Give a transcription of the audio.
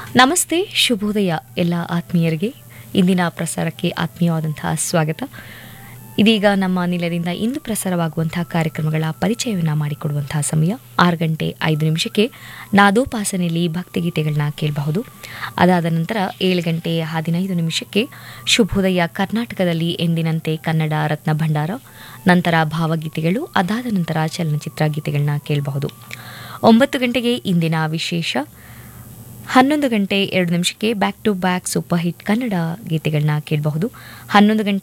ನಮಸ್ತೆ ಶುಭೋದಯ ಎಲ್ಲ ಆತ್ಮೀಯರಿಗೆ ಇಂದಿನ ಪ್ರಸಾರಕ್ಕೆ ಆತ್ಮೀಯವಾದಂತಹ ಸ್ವಾಗತ ಇದೀಗ ನಮ್ಮ ನಿಲಯದಿಂದ ಇಂದು ಪ್ರಸಾರವಾಗುವಂತಹ ಕಾರ್ಯಕ್ರಮಗಳ ಪರಿಚಯವನ್ನು ಮಾಡಿಕೊಡುವಂತಹ ಸಮಯ ಆರು ಗಂಟೆ ಐದು ನಿಮಿಷಕ್ಕೆ ನಾದೋಪಾಸನೆಯಲ್ಲಿ ಭಕ್ತಿಗೀತೆಗಳನ್ನ ಕೇಳಬಹುದು ಅದಾದ ನಂತರ ಏಳು ಗಂಟೆ ಹದಿನೈದು ನಿಮಿಷಕ್ಕೆ ಶುಭೋದಯ ಕರ್ನಾಟಕದಲ್ಲಿ ಎಂದಿನಂತೆ ಕನ್ನಡ ರತ್ನ ಭಂಡಾರ ನಂತರ ಭಾವಗೀತೆಗಳು ಅದಾದ ನಂತರ ಚಲನಚಿತ್ರ ಗೀತೆಗಳನ್ನ ಕೇಳಬಹುದು ಒಂಬತ್ತು ಗಂಟೆಗೆ ಇಂದಿನ ವಿಶೇಷ ಹನ್ನೊಂದು ಗಂಟೆ ಎರಡು ನಿಮಿಷಕ್ಕೆ back to back super hit Kannada ಗೀತೆಗಳನ್ನ ಕೇಳಬಹುದು ಹನ್ನೊಂದು ಗಂಟೆ